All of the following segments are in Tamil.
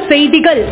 செய்திகள்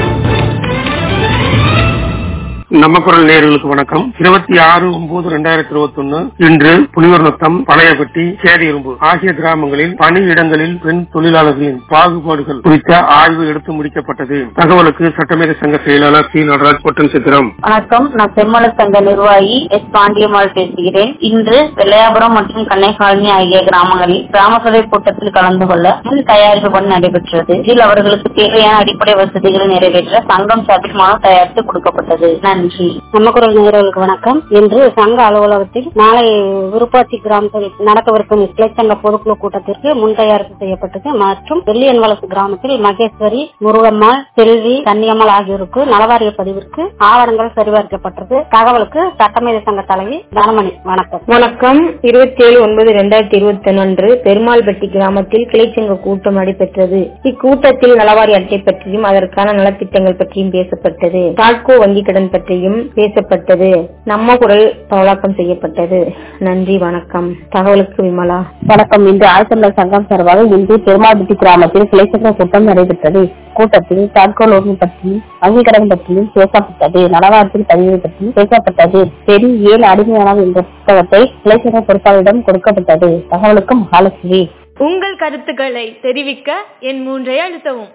நம்ம குரல் நேயர்களுக்கு வணக்கம் இருபத்தி ஆறு ஒன்பது ரெண்டாயிரத்தி இருபத்தி ஒன்னு இன்று புலிவர்நத்தம் பழையப்பட்டி சேரியரும்பு ஆகிய கிராமங்களில் பணியிடங்களில் பெண் தொழிலாளர்களின் பாகுபாடுகள் குறித்த ஆய்வு எடுத்து முடிக்கப்பட்டது தகவலுக்கு சட்டமேத சங்க செயலாளர் சி நடராஜ் பொட்டன் சித்திரம் வணக்கம் நான் செம்மல சங்க நிர்வாகி எஸ் பாண்டியம்மாள் பேசுகிறேன் இன்று வெள்ளையாபுரம் மற்றும் கண்ணைக்காலனி ஆகிய கிராமங்களில் கிராம சபை கூட்டத்தில் கலந்து கொள்ள முன் தயாரிப்பு பணி நடைபெற்றது இதில் அவர்களுக்கு தேவையான அடிப்படை வசதிகளை நிறைவேற்ற சங்கம் சார்பில் மனு தயாரித்து கொடுக்கப்பட்டது நன்றி நம்ம குரல் நேயர்களுக்கு வணக்கம் இன்று சங்க அலுவலகத்தில் நாளை விருப்பாச்சி கிராமத்தில் நடக்கவிருக்கும் கிளைச்சங்க பொதுக்குழு கூட்டத்திற்கு முன் தயாரிப்பு செய்யப்பட்டது மற்றும் வெள்ளியன் வலசு கிராமத்தில் மகேஸ்வரி முருகம்மாள் செல்வி கன்னியம்மாள் ஆகியோருக்கு நலவாரிய பதிவிற்கு ஆவணங்கள் சரிபார்க்கப்பட்டது தகவலுக்கு சட்டமேத சங்க தலைவி தனமணி வணக்கம் வணக்கம் இருபத்தி ஏழு ஒன்பது இரண்டாயிரத்தி இருபத்தி ஒன்று அன்று பெருமாள்பட்டி கிராமத்தில் கிளைச்சங்க கூட்டம் நடைபெற்றது இக்கூட்டத்தில் நலவாரி அட்டை பற்றியும் அதற்கான நலத்திட்டங்கள் பற்றியும் பேசப்பட்டது டாட்கோ வங்கி கடன் பற்றியும் பேசப்பட்டது நம்ம குரல் பரவலாக்கம் செய்யப்பட்டது நன்றி வணக்கம் தகவலுக்கு விமலா வணக்கம் இன்று ஆழ்த்தமிழர் சங்கம் சார்பாக இன்று பெருமாள்பட்டி கிராமத்தில் கிளைச்சங்க கூட்டம் நடைபெற்றது கூட்டத்தில் தாட்கோ லோன் பற்றியும் வங்கிக்கடன் பற்றியும் பேசப்பட்டது நலவாரத்தில் பதிவு பற்றியும் பேசப்பட்டது பெண் ஏழு அடிமையானது என்ற புத்தகத்தை கிளைச்சங்க பொறுப்பாளரிடம் கொடுக்கப்பட்டது தகவலுக்கு மகாலட்சுமி உங்கள் கருத்துக்களை தெரிவிக்க என் மூன்றை அழுத்தவும்